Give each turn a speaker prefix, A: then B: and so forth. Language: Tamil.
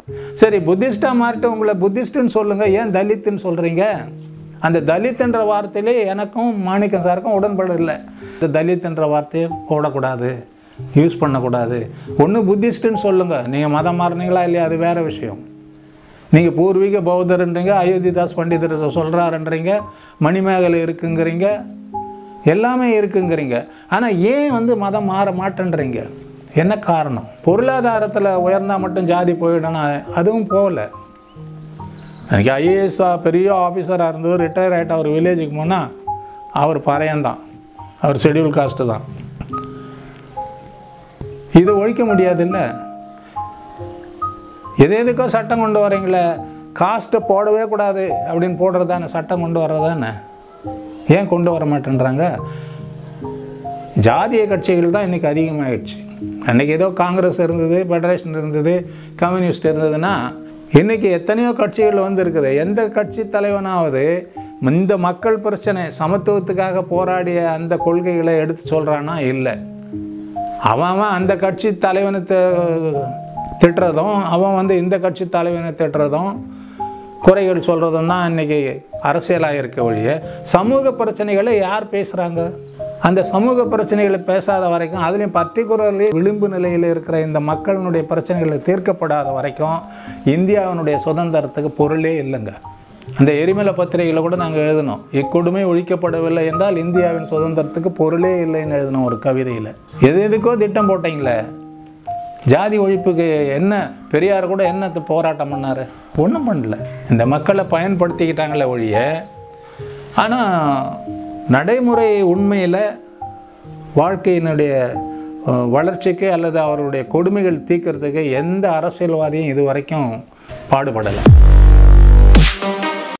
A: சரி புத்திஸ்டாக மாறிட்டு உங்களை புத்திஸ்ட்டுன்னு சொல்லுங்கள் ஏன் தலித்துன்னு சொல்கிறீங்க அந்த தலித்துன்ற வார்த்தையிலே எனக்கும் மாணிக்கம் சாருக்கும் உடன்பாடு இல்லை இந்த தலித்துன்ற வார்த்தையை போடக்கூடாது யூஸ் பண்ணக்கூடாது ஒன்று புத்திஸ்ட்டுன்னு சொல்லுங்கள் நீங்கள் மதம் மாறினீங்களா இல்லையா அது வேறு விஷயம் நீங்கள் பூர்வீக பௌத்தர்ன்றீங்க அயோத்திதாஸ் பண்டிதர் சொல்கிறாருன்றீங்க மணிமேகலை இருக்குங்கிறீங்க எல்லாமே இருக்குங்கிறீங்க ஆனால் ஏன் வந்து மதம் மாற மாட்டேன்றீங்க என்ன காரணம் பொருளாதாரத்தில் உயர்ந்தால் மட்டும் ஜாதி போயிடணும் அதுவும் போகல எனக்கு ஐஏஎஸ் பெரிய ஆஃபீஸராக இருந்தவர் ரிட்டையர் ஆகிட்டு அவர் வில்லேஜுக்கு போனால் அவர் பறையன்தான் அவர் ஷெட்யூல் காஸ்ட்டு தான் இது ஒழிக்க முடியாதுல்ல எது எதுக்கோ சட்டம் கொண்டு வரீங்களே காஸ்ட்டை போடவே கூடாது அப்படின்னு போடுறது தானே சட்டம் கொண்டு வர்றது தானே ஏன் கொண்டு வர மாட்டேன்றாங்க ஜாதிய கட்சிகள் தான் இன்றைக்கி அதிகமாகிடுச்சு அன்றைக்கி ஏதோ காங்கிரஸ் இருந்தது ஃபெடரேஷன் இருந்தது கம்யூனிஸ்ட் இருந்ததுன்னா இன்றைக்கி எத்தனையோ கட்சிகள் வந்து இருக்குது எந்த கட்சி தலைவனாவது இந்த மக்கள் பிரச்சனை சமத்துவத்துக்காக போராடிய அந்த கொள்கைகளை எடுத்து சொல்கிறானா இல்லை அவன் அவன் அந்த கட்சி தலைவனை தி- திட்டுறதும் அவன் வந்து இந்த கட்சி தலைவனை திட்டுறதும் குறைகள் சொல்கிறதும் தான் இன்றைக்கி அரசியலாக இருக்க ஒழிய சமூக பிரச்சனைகளை யார் பேசுகிறாங்க அந்த சமூக பிரச்சனைகளை பேசாத வரைக்கும் அதுலேயும் பர்டிகுலர்லி விளிம்பு நிலையில் இருக்கிற இந்த மக்களினுடைய பிரச்சனைகளை தீர்க்கப்படாத வரைக்கும் இந்தியாவினுடைய சுதந்திரத்துக்கு பொருளே இல்லைங்க அந்த எரிமலை பத்திரிகையில் கூட நாங்கள் எழுதினோம் இக்கொடுமை ஒழிக்கப்படவில்லை என்றால் இந்தியாவின் சுதந்திரத்துக்கு பொருளே இல்லைன்னு எழுதினோம் ஒரு கவிதையில் எது எதுக்கோ திட்டம் போட்டீங்களே ஜாதி ஒழிப்புக்கு என்ன பெரியார் கூட என்ன து- போராட்டம் பண்ணார் ஒன்றும் பண்ணல இந்த மக்களை பயன்படுத்திக்கிட்டாங்களே ஒழிய ஆனால் நடைமுறை உண்மையில் வாழ்க்கையினுடைய அஹ், வளர்ச்சிக்கு அல்லது அவருடைய கொடுமைகள் தீர்க்கறதுக்கு எந்த அரசியல்வாதியும் இது வரைக்கும் பாடுபடலை